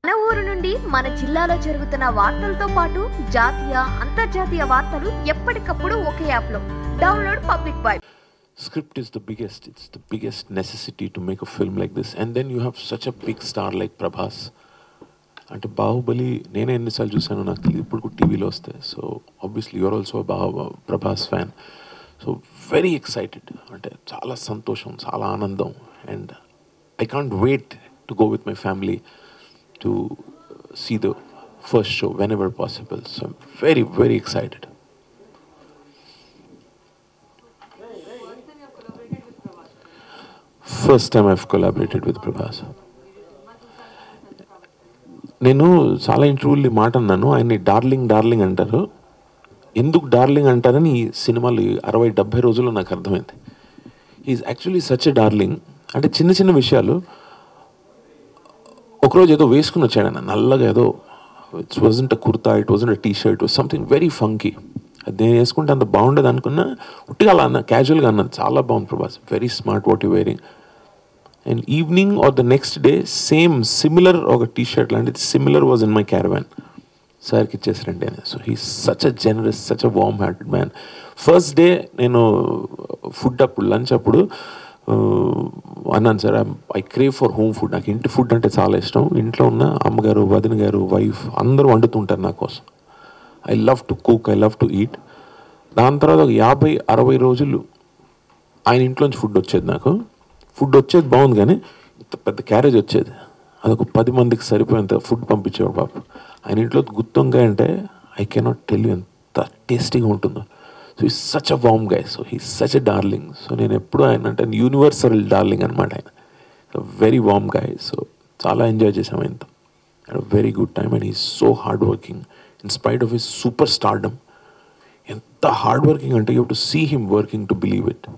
మన ఊరు నుండి మన జిల్లాలో జరుగుతున్న వార్తలతో పాటు జాతీయ అంతర్జాతీయ వార్తలు ఎప్పటికప్పుడు ఒకే యాప్ లో download public boy script is the biggest it's the biggest necessity to make a film like this and then you have such a big star like Prabhas అంటే బాహుబలి నేనే ఎన్నిసార్లు చూసానో నాకు తెలియదు ఇప్పుడు కూడా టీవీలో వస్తాయి సో ఆబ్వియస్లీ యువర్ ఆల్సో బాహు Prabhas fan so very excited అంటే చాలా సంతోషం చాలా ఆనందం and I can't wait to go with my family to see the first show whenever possible so very very excited first time I've collaborated with Prabhas నేను చాలా ఇంటర్వ్యూలు మాట అన్నాను ఆయన్ని డార్లింగ్ డార్లింగ్ అంటారు ఎందుకు డార్లింగ్ అంటారని ఈ సినిమాలు ఈ అరవై డెబ్బై రోజుల్లో నాకు అర్థమైంది is actually such a darling అంటే చిన్న చిన్న విషయాలు ఒకరోజు ఏదో వేసుకుని వచ్చాడు ఆయన నల్లగా ఏదో it's wasn't a kurta it wasn't a T shirt something very funky అది నేను వేసుకుంటే అంత బాగుండదు అనుకున్నా ఉట్టిగా అలా అన్న క్యాజువల్గా అన్నది చాలా బాగుంది Prabhas very smart what you wearing and evening or the next day same similar ఒక టీ షర్ట్ లాంటిది similar was in my caravan సార్కి ఇచ్చేసారండి అని so he such a generous such a warm hearted man first day నేను food అప్పుడు lunch అప్పుడు ఆ, అన్నాను sir I crave for home food నాకు ఇంటి ఫుడ్ అంటే చాలా ఇష్టం ఇంట్లో ఉన్న అమ్మగారు వదిన గారు వైఫ్ అందరూ వండుతుంటారు నా కోసం I love to cook I love to eat దాని తర్వాత ఒక యాభై అరవై రోజులు ఆయన ఇంట్లోంచి ఫుడ్ వచ్చేది నాకు ఫుడ్ వచ్చేది బాగుంది కానీ ఇంత పెద్ద క్యారేజ్ వచ్చేది అదొక పది మందికి సరిపోయేంత ఫుడ్ పంపించేవాడు పాప ఆయన ఇంట్లో గుత్తంగా అంటే ఐ కెనాట్ టెల్ యూ ఎంత టేస్టీగా ఉంటుందో so he such a warm guy so he such a darling so నేను ఎప్పుడు ఆయన అంటే యూనివర్సల్ డార్లింగ్ అనమాట ఆయన వెరీ వామ్ గాయ్ సో చాలా ఎంజాయ్ చేసాం ఆయనతో very good time and he so hard working in spite of his super stardom ఎంత హార్డ్ వర్కింగ్ అంటే you to see him working to believe it